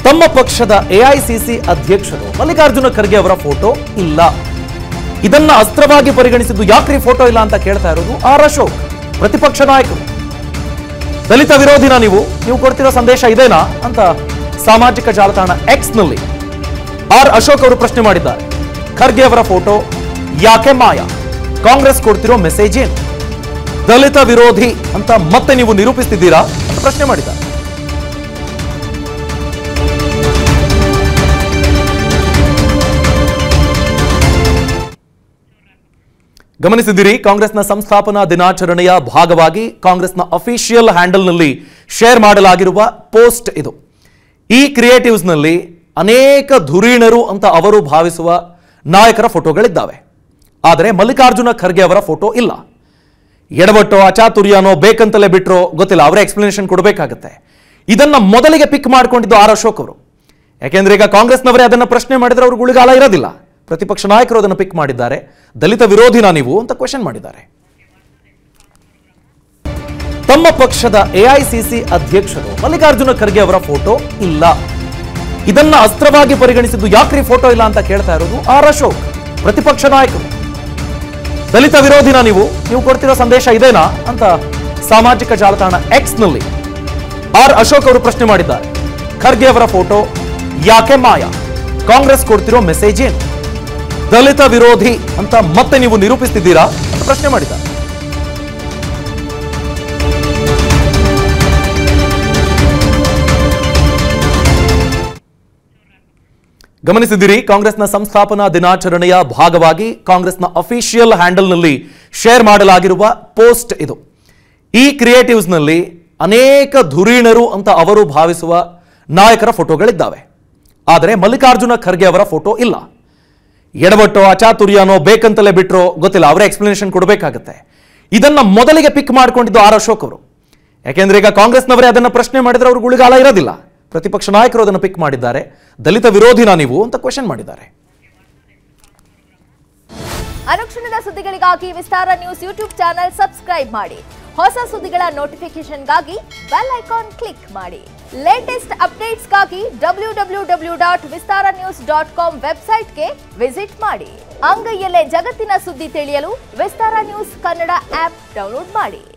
ತಮ್ಮ ಪಕ್ಷದ ಎಐಸಿಸಿ ಅಧ್ಯಕ್ಷರು ಮಲ್ಲಿಕಾರ್ಜುನ ಖರ್ಗೆ ಅವರ ಫೋಟೋ ಇಲ್ಲ ಇದನ್ನ ಅಸ್ತ್ರವಾಗಿ ಪರಿಗಣಿಸಿದ್ದು ಯಾಕ್ರಿ ಫೋಟೋ ಇಲ್ಲ ಅಂತ ಕೇಳ್ತಾ ಇರೋದು ಆರ್ ಅಶೋಕ್ ಪ್ರತಿಪಕ್ಷ ನಾಯಕರು ದಲಿತ ವಿರೋಧಿನ ನೀವು ನೀವು ಕೊಡ್ತಿರೋ ಸಂದೇಶ ಇದೇನಾ ಅಂತ ಸಾಮಾಜಿಕ ಜಾಲತಾಣ ಎಕ್ಸ್ ನಲ್ಲಿ ಆರ್ ಅಶೋಕ್ ಅವರು ಪ್ರಶ್ನೆ ಮಾಡಿದ್ದಾರೆ ಖರ್ಗೆ ಅವರ ಫೋಟೋ ಯಾಕೆ ಮಾಯ ಕಾಂಗ್ರೆಸ್ ಕೊಡ್ತಿರೋ ಮೆಸೇಜ್ ಏನು ದಲಿತ ವಿರೋಧಿ ಅಂತ ಮತ್ತೆ ನೀವು ನಿರೂಪಿಸ್ತಿದ್ದೀರಾ ಅಂತ ಪ್ರಶ್ನೆ ಮಾಡಿದ್ದಾರೆ ಗಮನಿಸಿದಿರಿ ಕಾಂಗ್ರೆಸ್ನ ಸಂಸ್ಥಾಪನಾ ದಿನಾಚರಣೆಯ ಭಾಗವಾಗಿ ಕಾಂಗ್ರೆಸ್ನ ಅಫಿಷಿಯಲ್ ಹ್ಯಾಂಡಲ್ನಲ್ಲಿ ಶೇರ್ ಮಾಡಲಾಗಿರುವ ಪೋಸ್ಟ್ ಇದು ಈ ಕ್ರಿಯೇಟಿವ್ಸ್ನಲ್ಲಿ ಅನೇಕ ಧುರೀಣರು ಅಂತ ಅವರು ಭಾವಿಸುವ ನಾಯಕರ ಫೋಟೋಗಳಿದ್ದಾವೆ ಆದರೆ ಮಲ್ಲಿಕಾರ್ಜುನ ಖರ್ಗೆ ಅವರ ಫೋಟೋ ಇಲ್ಲ ಎಡವಟ್ಟೋ ಅಚಾತುರ್ಯನೋ ಬೇಕಂತಲೇ ಬಿಟ್ರೋ ಗೊತ್ತಿಲ್ಲ ಅವರೇ ಎಕ್ಸ್ಪ್ಲನೇಷನ್ ಕೊಡಬೇಕಾಗತ್ತೆ ಇದನ್ನ ಮೊದಲಿಗೆ ಪಿಕ್ ಮಾಡ್ಕೊಂಡಿದ್ದು ಆರ್ ಅಶೋಕ್ ಅವರು ಯಾಕೆಂದ್ರೆ ಈಗ ಕಾಂಗ್ರೆಸ್ನವರೇ ಅದನ್ನ ಪ್ರಶ್ನೆ ಮಾಡಿದ್ರೆ ಅವ್ರಿಗೆ ಉಳಿಗಾಲ ಇರೋದಿಲ್ಲ ಪ್ರತಿಪಕ್ಷ ನಾಯಕರು ಅದನ್ನು ಪಿಕ್ ಮಾಡಿದ್ದಾರೆ ದಲಿತ ವಿರೋಧಿನ ನೀವು ಅಂತ ಕ್ವೆಶನ್ ಮಾಡಿದ್ದಾರೆ ತಮ್ಮ ಪಕ್ಷದ ಎಐಸಿಸಿ ಅಧ್ಯಕ್ಷರು ಮಲ್ಲಿಕಾರ್ಜುನ ಖರ್ಗೆ ಅವರ ಫೋಟೋ ಇಲ್ಲ ಇದನ್ನ ಅಸ್ತ್ರವಾಗಿ ಪರಿಗಣಿಸಿದ್ದು ಯಾಕ್ರಿ ಫೋಟೋ ಇಲ್ಲ ಅಂತ ಕೇಳ್ತಾ ಇರೋದು ಆರ್ ಅಶೋಕ್ ಪ್ರತಿಪಕ್ಷ ನಾಯಕರು ದಲಿತ ವಿರೋಧಿನ ನೀವು ನೀವು ಕೊಡ್ತಿರೋ ಸಂದೇಶ ಇದೇನಾ ಅಂತ ಸಾಮಾಜಿಕ ಜಾಲತಾಣ ಎಕ್ಸ್ ನಲ್ಲಿ ಆರ್ ಅಶೋಕ್ ಅವರು ಪ್ರಶ್ನೆ ಮಾಡಿದ್ದಾರೆ ಖರ್ಗೆ ಅವರ ಫೋಟೋ ಯಾಕೆ ಮಾಯ ಕಾಂಗ್ರೆಸ್ ಕೊಡ್ತಿರೋ ಮೆಸೇಜ್ ಏನು ದಲಿತ ವಿರೋಧಿ ಅಂತ ಮತ್ತೆ ನೀವು ನಿರೂಪಿಸ್ತಿದ್ದೀರಾ ಅಂತ ಪ್ರಶ್ನೆ ಮಾಡಿದ್ದಾರೆ ಗಮನಿಸಿದಿರಿ ಕಾಂಗ್ರೆಸ್ನ ಸಂಸ್ಥಾಪನಾ ದಿನಾಚರಣೆಯ ಭಾಗವಾಗಿ ಕಾಂಗ್ರೆಸ್ನ ಅಫಿಷಿಯಲ್ ಹ್ಯಾಂಡಲ್ನಲ್ಲಿ ಶೇರ್ ಮಾಡಲಾಗಿರುವ ಪೋಸ್ಟ್ ಇದು ಈ ಕ್ರಿಯೇಟಿವ್ಸ್ನಲ್ಲಿ ಅನೇಕ ಧುರೀಣರು ಅಂತ ಅವರು ಭಾವಿಸುವ ನಾಯಕರ ಫೋಟೋಗಳಿದ್ದಾವೆ ಆದರೆ ಮಲ್ಲಿಕಾರ್ಜುನ ಖರ್ಗೆ ಅವರ ಫೋಟೋ ಇಲ್ಲ ಎಡವಟ್ಟೋ ಅಚಾತುರ್ಯನೋ ಬೇಕಂತಲೇ ಬಿಟ್ರೋ ಗೊತ್ತಿಲ್ಲ ಅವರೇ ಎಕ್ಸ್ಪ್ಲನೇಷನ್ ಕೊಡಬೇಕಾಗತ್ತೆ ಇದನ್ನ ಮೊದಲಿಗೆ ಪಿಕ್ ಮಾಡ್ಕೊಂಡಿದ್ದು ಆರ್ ಅಶೋಕ್ ಅವರು ಯಾಕೆಂದ್ರೆ ಈಗ ಕಾಂಗ್ರೆಸ್ನವರೇ ಅದನ್ನ ಪ್ರಶ್ನೆ ಮಾಡಿದ್ರೆ ಅವ್ರಿಗೆ ಉಳಿಗಾಲ ಇರೋದಿಲ್ಲ ಪ್ರತಿಪಕ್ಷ ನಾಯಕರು ಅದನ್ನು ಪಿಕ್ ಮಾಡಿದ್ದಾರೆ ದಲಿತ ವಿರೋಧಿನ ನೀವು ಅಂತ ಕ್ವೆಶನ್ ಮಾಡಿದ್ದಾರೆ ಅನುಕ್ಷಣದ ಸುದ್ದಿಗಳಿಗಾಗಿ Vistara news YouTube channel subscribe ಮಾಡಿ ಹೊಸ ಸುದ್ದಿಗಳ ನೋಟಿಫಿಕೇಶನ್ಗಾಗಿ ಬೆಲ್ ಐಕಾನ್ ಕ್ಲಿಕ್ ಮಾಡಿ ಲೇಟೆಸ್ಟ್ ಅಪ್ಡೇಟ್ಸ್ಗಾಗಿ W W W dot Vistara news dot com ವೆಬ್ಸೈಟ್ಗೆ ವಿಸಿಟ್ ಮಾಡಿ ಅಂಗೈಯಲ್ಲೇ ಜಗತ್ತಿನ ಸುದ್ದಿ ತಿಳಿಯಲು Vistara news Kannada app download ಮಾಡಿ